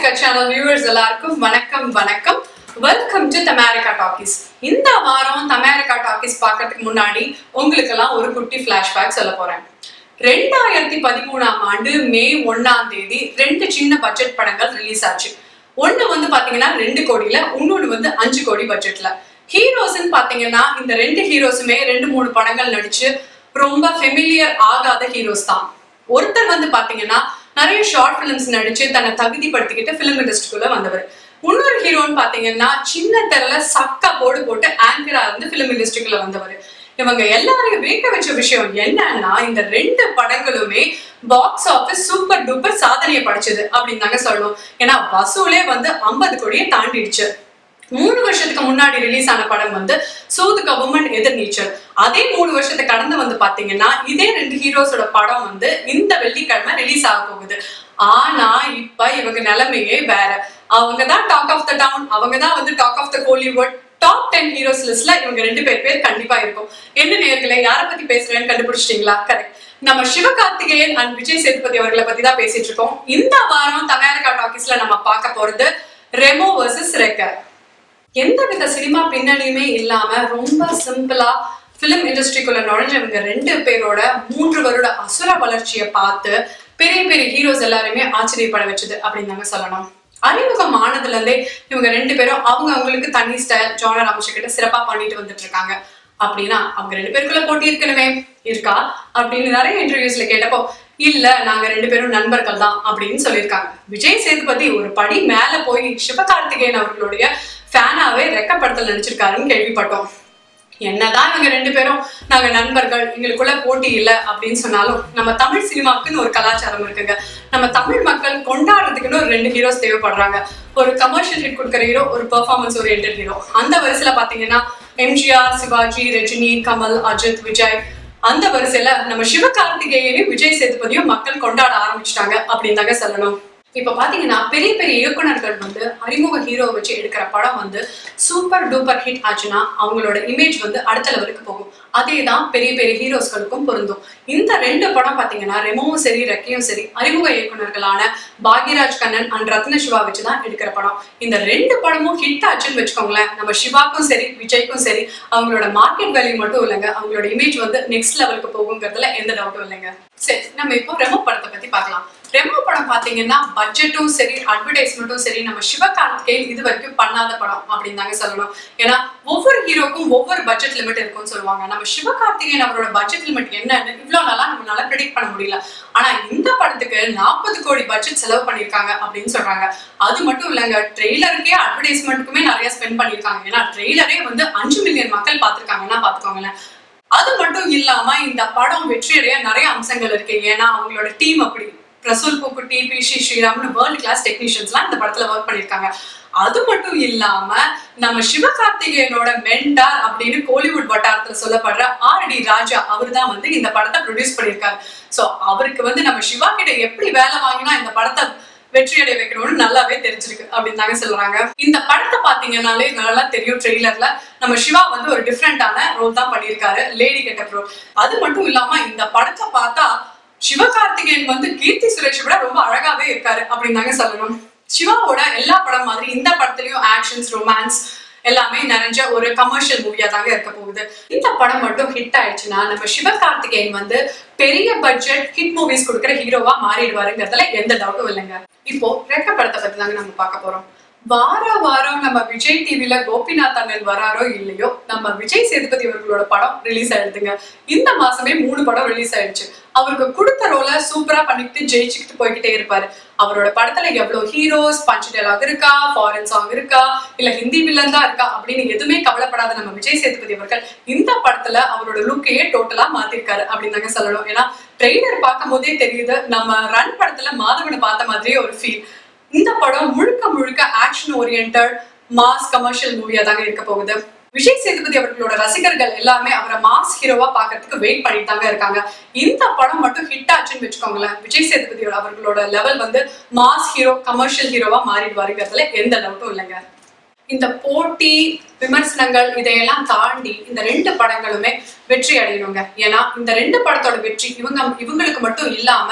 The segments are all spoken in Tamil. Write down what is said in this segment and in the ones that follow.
தமேரிக்கா சேனல் வியூவர்ஸ் எல்லாருக்கும் வணக்கம் வணக்கம் வெல்கம் டு தமேரிக்கா டாக்கீஸ் இந்த வாரம் தமேரிக்கா டாக்கீஸ் பார்க்கறதுக்கு முன்னாடி உங்களுக்கெல்லாம் ஒரு குட்டி ஃபிளாஷ்பேக் சொல்ல போறேன் ரெண்டாயிரத்தி பதிமூணாம் ஆண்டு மே ஒண்ணாம் தேதி ரெண்டு சின்ன பட்ஜெட் படங்கள் ரிலீஸ் ஆச்சு ஒண்ணு வந்து பாத்தீங்கன்னா ரெண்டு கோடியில இன்னொன்னு வந்து அஞ்சு கோடி பட்ஜெட்ல ஹீரோஸ்ன்னு பாத்தீங்கன்னா இந்த ரெண்டு ஹீரோஸுமே ரெண்டு மூணு படங்கள் நடிச்சு ரொம்ப ஃபெமிலியர் ஆகாத ஹீரோஸ் தான் ஒருத்தர் வந்து பாத்தீங்கன்னா நிறைய ஷார்ட் ஃபிலிம்ஸ் நடிச்சு தன்னை தகுதிப்படுத்திக்கிட்டு ஃபிலிம் இண்டஸ்ட்ரிக்குள்ள வந்தவர் இன்னொரு ஹீரோன்னு பாத்தீங்கன்னா சின்ன தெருல சக்கா போடு போட்டு ஆங்கரா இருந்து ஃபிலிம் இண்டஸ்ட்ரிக்குள்ள வந்தவர் இவங்க எல்லாரையும் வேக்க வச்ச விஷயம் என்னன்னா இந்த ரெண்டு படங்களுமே பாக்ஸ் ஆஃபீஸ் சூப்பர் டூப்பர் சாதனையை படைச்சது அப்படின்னு தாங்க சொல்லணும் ஏன்னா வசூலே வந்து ஐம்பது கோடியை தாண்டிடுச்சு மூணு வருஷத்துக்கு முன்னாடி ரிலீஸ் ஆன படம் வந்து சூது கவர்மெண்ட் எதிர் நீச்சல் அதே மூணு வருஷத்தை கடந்து வந்து பாத்தீங்கன்னா இதே ரெண்டு ஹீரோஸோட படம் வந்து இந்த வெள்ளிக்கிழமை ரிலீஸ் ஆக போகுது ஆனா இப்ப இவங்க நிலைமையே வேற அவங்க தான் டாக் ஆஃப் த டவுன் அவங்க தான் வந்து talk of the Kollywood top ten heroes லிஸ்ட்ல இவங்க ரெண்டு பேர் பேர் கண்டிப்பா இருக்கும் என்ன நேர்களே யாரை பத்தி பேசுறேன்னு கண்டுபிடிச்சிட்டீங்களா கரெக்ட் நம்ம சிவகார்த்திகேயன் அண்ட் விஜய் சேதுபதி அவர்களை பத்தி தான் பேசிட்டு இருக்கோம் இந்த வாரம் தமிழகா டாக்கீஸ்ல நம்ம பார்க்க போறது ரெமோ வர்சஸ் ரெக்கர் எந்த வித சினிமா பின்னணியுமே இல்லாம ரொம்ப சிம்பிளா பிலிம் இண்டஸ்ட்ரிக்குள்ள நுழைஞ்சவங்க ரெண்டு பேரோட மூன்று வருட அசுர வளர்ச்சியை பார்த்து பெரிய பெரிய ஹீரோஸ் எல்லாருமே ஆச்சரியப்பட வச்சது அப்படின்னு தாங்க சொல்லணும் அறிமுகம் ஆனதுல இருந்தே இவங்க ரெண்டு பேரும் அவங்க அவங்களுக்கு தனி ஸ்டைல் ஜானர் அமைச்சுக்கிட்டு சிறப்பா பண்ணிட்டு வந்துட்டு இருக்காங்க அப்படின்னா அவங்க ரெண்டு பேருக்குள்ள போட்டி இருக்கணுமே இருக்கா அப்படின்னு நிறைய இன்டர்வியூஸ்ல கேட்டப்போ இல்ல நாங்க ரெண்டு பேரும் நண்பர்கள் தான் அப்படின்னு சொல்லியிருக்காங்க விஜய் சேதுபதி ஒரு படி மேல போய் சிவகார்த்திகேயன் அவர்களுடைய ஃபேனாவே ரெக்கப்படுத்தல் நடிச்சிருக்காருன்னு கேள்விப்பட்டோம் என்னதான் இவங்க ரெண்டு பேரும் நாங்க நண்பர்கள் எங்களுக்குள்ள போட்டி இல்லை அப்படின்னு சொன்னாலும் நம்ம தமிழ் சினிமாவுக்குன்னு ஒரு கலாச்சாரம் இருக்குங்க நம்ம தமிழ் மக்கள் கொண்டாடுறதுக்குன்னு ஒரு ரெண்டு ஹீரோஸ் தேவைப்படுறாங்க ஒரு கமர்ஷியல் ஹிட் கொடுக்குற ஹீரோ ஒரு பெர்ஃபார்மன்ஸ் ஓரியன்ட் ஹீரோ அந்த வரிசையில பாத்தீங்கன்னா எம்ஜிஆர் சிவாஜி ரஜினி கமல் அஜித் விஜய் அந்த வரிசையில நம்ம சிவகார்த்திகேயனையும் விஜய் சேதுபதியும் மக்கள் கொண்டாட ஆரம்பிச்சிட்டாங்க அப்படின்னு தாங்க சொல்லணும் இப்ப பாத்தீங்கன்னா பெரிய பெரிய இயக்குனர்கள் வந்து அறிமுக ஹீரோ வச்சு எடுக்கிற படம் வந்து சூப்பர் டூப்பர் ஹிட் ஆச்சுன்னா அவங்களோட இமேஜ் வந்து அடுத்த லெவலுக்கு போகும் அதே தான் பெரிய பெரிய ஹீரோஸ்களுக்கும் பொருந்தும் இந்த ரெண்டு படம் பாத்தீங்கன்னா ரெமோவும் சரி ரெக்கையும் சரி அறிமுக இயக்குனர்களான பாக்யராஜ் கண்ணன் அண்ட் ரத்ன சிவா வச்சு தான் எடுக்கிற படம் இந்த ரெண்டு படமும் ஹிட் ஆச்சுன்னு வச்சுக்கோங்களேன் நம்ம சிவாக்கும் சரி விஜய்க்கும் சரி அவங்களோட மார்க்கெட் வேல்யூ மட்டும் இல்லைங்க அவங்களோட இமேஜ் வந்து நெக்ஸ்ட் லெவலுக்கு போகுங்கிறதுல எந்த டவுட்டும் இல்லைங்க சரி நம்ம இப்போ ரெமோ படத்தை பத்தி பார்க்கலாம் ரெமோ படம் பாத்தீங்கன்னா பட்ஜெட்டும் சரி அட்வர்டைஸ்மெண்ட்டும் சரி நம்ம சிவகார்த்திகேயன் இது வரைக்கும் பண்ணாத படம் அப்படின்னு தாங்க சொல்லணும் ஏன்னா ஒவ்வொரு ஹீரோக்கும் ஒவ்வொரு பட்ஜெட் லிமிட் இருக்கும்னு சொல்லுவாங்க நம்ம சிவகார்த்திகேயன் அவரோட பட்ஜெட் லிமிட் என்னன்னு இவ்வளவு நாளா நம்மளால ப்ரெடிக்ட் பண்ண முடியல ஆனா இந்த படத்துக்கு நாற்பது கோடி பட்ஜெட் செலவு பண்ணிருக்காங்க அப்படின்னு சொல்றாங்க அது மட்டும் இல்லைங்க ட்ரெய்லருக்கே அட்வர்டைஸ்மெண்ட்டுக்குமே நிறைய ஸ்பெண்ட் பண்ணிருக்காங்க ஏன்னா ட்ரெய்லரே வந்து அஞ்சு மில்லியன் மக்கள் பார்த்திருக்காங்கன்னா பாத்துக்கோங்களேன் அது மட்டும் இல்லாம இந்த படம் வெற்றியடைய நிறைய அம்சங்கள் இருக்கு ஏன்னா அவங்களோட டீம் அப்படி பிரசுல் பூக்குட்டி பி ஸ்ரீ ஸ்ரீராம்னு வேர்ல்ட் கிளாஸ் டெக்னீஷியன்ஸ்லாம் இந்த படத்துல ஒர்க் பண்ணியிருக்காங்க அது மட்டும் இல்லாம நம்ம சிவகார்த்திகேயனோட மென்டார் அப்படின்னு கோலிவுட் வட்டாரத்துல சொல்லப்படுற ஆர் டி ராஜா அவர் தான் வந்து இந்த படத்தை ப்ரொடியூஸ் பண்ணியிருக்காரு சோ அவருக்கு வந்து நம்ம சிவா கிட்ட எப்படி வேலை வாங்கினா இந்த படத்தை வெற்றி அடைய வைக்கணும்னு நல்லாவே தெரிஞ்சிருக்கு அப்படின்னு தாங்க சொல்றாங்க இந்த படத்தை பாத்தீங்கன்னாலே நல்லா தெரியும் ட்ரெய்லர்ல நம்ம சிவா வந்து ஒரு டிஃப்ரெண்டான ரோல் தான் பண்ணியிருக்காரு லேடி கெட்டப் ரோல் அது மட்டும் இல்லாம இந்த படத்தை பார்த்தா சிவகார்த்திகேயன் வந்து கீர்த்தி சுரேஷ் விட ரொம்ப அழகாவே இருக்காரு அப்படின்னு தாங்க சொல்லணும் சிவாவோட எல்லா படம் மாதிரி இந்த படத்துலயும் ஆக்ஷன்ஸ் ரொமான்ஸ் எல்லாமே நிறைஞ்ச ஒரு கமர்ஷியல் மூவியா தாங்க இருக்க போகுது இந்த படம் மட்டும் ஹிட் ஆயிடுச்சுன்னா நம்ம சிவகார்த்திகேயன் வந்து பெரிய பட்ஜெட் ஹிட் மூவிஸ் கொடுக்குற ஹீரோவா மாறிடுவாருங்கிறதுல எந்த டவுட்டும் இல்லைங்க இப்போ ரெக்க படத்தை பத்தி தாங்க நம்ம பார்க்க போறோம் வார வாரம் நம்ம விஜய் டிவில கோபிநாத் அண்ணன் வராரோ இல்லையோ நம்ம விஜய் சேதுபதி அவர்களோட படம் ரிலீஸ் ஆயிடுதுங்க இந்த மாசமே மூணு படம் ரிலீஸ் ஆயிடுச்சு அவருக்கு கொடுத்த ரோல சூப்பரா பண்ணிட்டு ஜெயிச்சுக்கிட்டு போய்கிட்டே இருப்பாரு அவரோட படத்துல எவ்வளவு ஹீரோஸ் பஞ்ச் டயலாக் இருக்கா ஃபாரின் சாங் இருக்கா இல்ல ஹிந்தி வில்லன் தான் இருக்கா அப்படின்னு எதுவுமே கவலைப்படாத நம்ம விஜய் சேதுபதி அவர்கள் இந்த படத்துல அவரோட லுக்கையே டோட்டலா மாத்திருக்காரு அப்படின்னு தாங்க சொல்லணும் ஏன்னா ட்ரெய்லர் பார்க்கும் போதே தெரியுது நம்ம ரன் படத்துல மாதவனை பார்த்த மாதிரியே ஒரு ஃபீல் இந்த படம் முழுக்க முழுக்க ஆக்ஷன் ஓரியன்ட் மாஸ் கமர்ஷியல் மூவியா தாங்க இருக்க போகுது விஜய் சேதுபதி அவர்களோட ரசிகர்கள் எல்லாமே அவரை மாஸ் ஹீரோவா பாக்குறதுக்கு வெயிட் பண்ணிட்டு தாங்க இருக்காங்க இந்த படம் மட்டும் ஹிட் ஆச்சுன்னு வச்சுக்கோங்களேன் விஜய் சேதுபதி அவர்களோட லெவல் வந்து மாஸ் ஹீரோ கமர்ஷியல் ஹீரோவா மாறிடுவாருங்கிறதுல எந்த டவுட்டும் இல்லைங்க இந்த போட்டி விமர்சனங்கள் இதையெல்லாம் தாண்டி இந்த ரெண்டு படங்களுமே வெற்றி அடையணுங்க ஏன்னா இந்த ரெண்டு படத்தோட வெற்றி இவங்க இவங்களுக்கு மட்டும் இல்லாம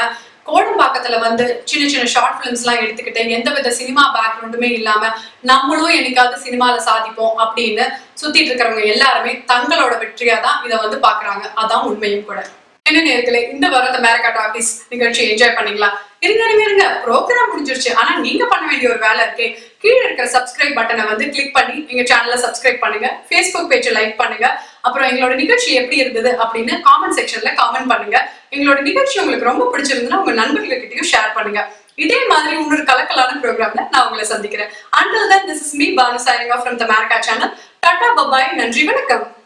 கோடம்பாக்கத்துல வந்து சின்ன சின்ன ஷார்ட் ஃபிலிம்ஸ் எல்லாம் எடுத்துக்கிட்டு எந்த வித சினிமா பேக்ரவுண்டுமே இல்லாம நம்மளும் என்னைக்காவது சினிமால சாதிப்போம் அப்படின்னு சுத்திட்டு இருக்கிறவங்க எல்லாருமே தங்களோட வெற்றியா தான் இதை வந்து பாக்குறாங்க அதான் உண்மையும் கூட என்ன நேர்களே இந்த வாரம் அமெரிக்கா டாபிஸ் நிகழ்ச்சி என்ஜாய் பண்ணீங்களா இருங்க இருங்க இருங்க ப்ரோக்ராம் முடிஞ்சிருச்சு ஆனா நீங்க பண்ண வேண்டிய ஒரு வேலை இருக்கே கீழே இருக்கிற சப்ஸ்கிரைப் பட்டனை வந்து கிளிக் பண்ணி எங்க சேனலை சப்ஸ்கிரைப் பண்ணுங்க ஃபேஸ்புக் பேஜை லைக் பண்ணுங்க அப்புறம் எங்களோட நிகழ்ச்சி எப்படி இருந்தது அப்படின்னு காமெண்ட் செக்ஷன்ல காமெண்ட் பண்ணுங்க எங்களோட நிகழ்ச்சி உங்களுக்கு ரொம்ப பிடிச்சிருந்ததுன்னா உங்க நண்பர்கள்கிட்டயும் ஷேர் பண்ணுங்க இதே மாதிரி இன்னொரு கலக்கலான ப்ரோக்ராம்ல நான் உங்களை சந்திக்கிறேன் until then this is me Bhanu signing off from the America channel டாடா பபாய் நன்றி வணக்கம்